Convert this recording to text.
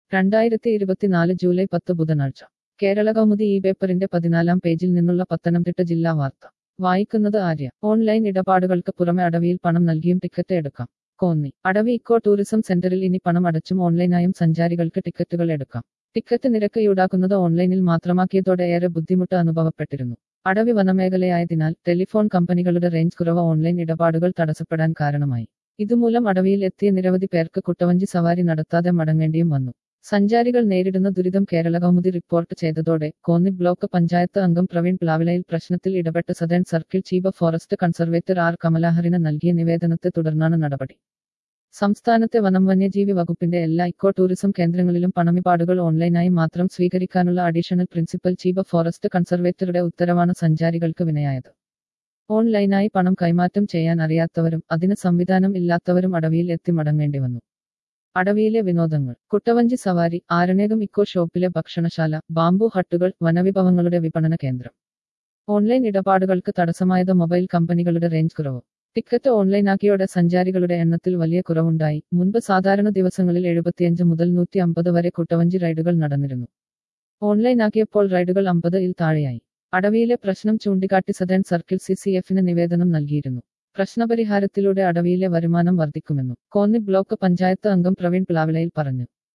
രണ്ടായിരത്തി ഇരുപത്തിനാല് ജൂലൈ പത്ത് ബുധനാഴ്ച കേരള കൗമുദി ഈ പേപ്പറിന്റെ പതിനാലാം പേജിൽ നിന്നുള്ള പത്തനംതിട്ട ജില്ലാ വാർത്ത വായിക്കുന്നത് ആര്യ ഓൺലൈൻ ഇടപാടുകൾക്ക് പുറമെ അടവിയിൽ പണം നൽകിയും ടിക്കറ്റ് എടുക്കാം കോന്നി അടവി ഇക്കോ ടൂറിസം സെന്ററിൽ ഇനി പണം അടച്ചും ഓൺലൈനായും സഞ്ചാരികൾക്ക് ടിക്കറ്റുകൾ എടുക്കാം ടിക്കറ്റ് നിരക്ക് ഈടാക്കുന്നത് ഓൺലൈനിൽ മാത്രമാക്കിയതോടെ ഏറെ ബുദ്ധിമുട്ട് അനുഭവപ്പെട്ടിരുന്നു അടവി വനമേഖലയായതിനാൽ ടെലിഫോൺ കമ്പനികളുടെ റേഞ്ച് കുറവ് ഓൺലൈൻ ഇടപാടുകൾ തടസ്സപ്പെടാൻ കാരണമായി ഇതുമൂലം അടവിയിൽ എത്തിയ നിരവധി പേർക്ക് കുട്ടവഞ്ചി സവാരി നടത്താതെ മടങ്ങേണ്ടിയും വന്നു സഞ്ചാരികൾ നേരിടുന്ന ദുരിതം കേരള കൗമുദി റിപ്പോർട്ട് ചെയ്തതോടെ കോന്നി ബ്ലോക്ക് പഞ്ചായത്ത് അംഗം പ്രവീൺ പ്ലാവിലയിൽ പ്രശ്നത്തിൽ ഇടപെട്ട് southern circle chief forest conservator R കമലാഹറിന് നൽകിയ നിവേദനത്തെ തുടർന്നാണ് നടപടി സംസ്ഥാനത്തെ വനം വന്യജീവി വകുപ്പിന്റെ എല്ലാ ഇക്കോ ടൂറിസം കേന്ദ്രങ്ങളിലും പണമിപാടുകൾ ഓൺലൈനായി മാത്രം സ്വീകരിക്കാനുള്ള അഡീഷണൽ പ്രിൻസിപ്പൽ ചീഫ് ഫോറസ്റ്റ് കൺസർവേറ്ററുടെ ഉത്തരവാണ് സഞ്ചാരികൾക്ക് വിനയായത് ഓൺലൈനായി പണം കൈമാറ്റം ചെയ്യാൻ അറിയാത്തവരും അതിന് സംവിധാനം ഇല്ലാത്തവരും അടവിയിൽ എത്തി മടങ്ങേണ്ടി വന്നു അടവിയിലെ വിനോദങ്ങൾ കുട്ടവഞ്ചി സവാരി ആരണേകം ഇക്കോ ഷോപ്പിലെ ഭക്ഷണശാല ബാംബു ഹട്ടുകൾ വനവിഭവങ്ങളുടെ വിപണന കേന്ദ്രം ഓൺലൈൻ ഇടപാടുകൾക്ക് തടസ്സമായത് മൊബൈൽ കമ്പനികളുടെ റേഞ്ച് കുറവ് ടിക്കറ്റ് ഓൺലൈനാക്കിയോടെ സഞ്ചാരികളുടെ എണ്ണത്തിൽ വലിയ കുറവുണ്ടായി മുൻപ് സാധാരണ ദിവസങ്ങളിൽ എഴുപത്തിയഞ്ച് മുതൽ നൂറ്റി അമ്പത് വരെ കുട്ടവഞ്ചി റൈഡുകൾ നടന്നിരുന്നു ഓൺലൈനാക്കിയപ്പോൾ റൈഡുകൾ അമ്പത് ഇൽ താഴെയായി അടവിയിലെ പ്രശ്നം ചൂണ്ടിക്കാട്ടി സദേൺ സർക്കിൾ സി സി എഫിന് നിവേദനം നൽകിയിരുന്നു പ്രശ്നപരിഹാരത്തിലൂടെ അടവിയിലെ വരുമാനം വർദ്ധിക്കുമെന്നും കോന്നി ബ്ലോക്ക് പഞ്ചായത്ത് അംഗം പ്രവീൺ പ്ലാവിളയിൽ പറഞ്ഞു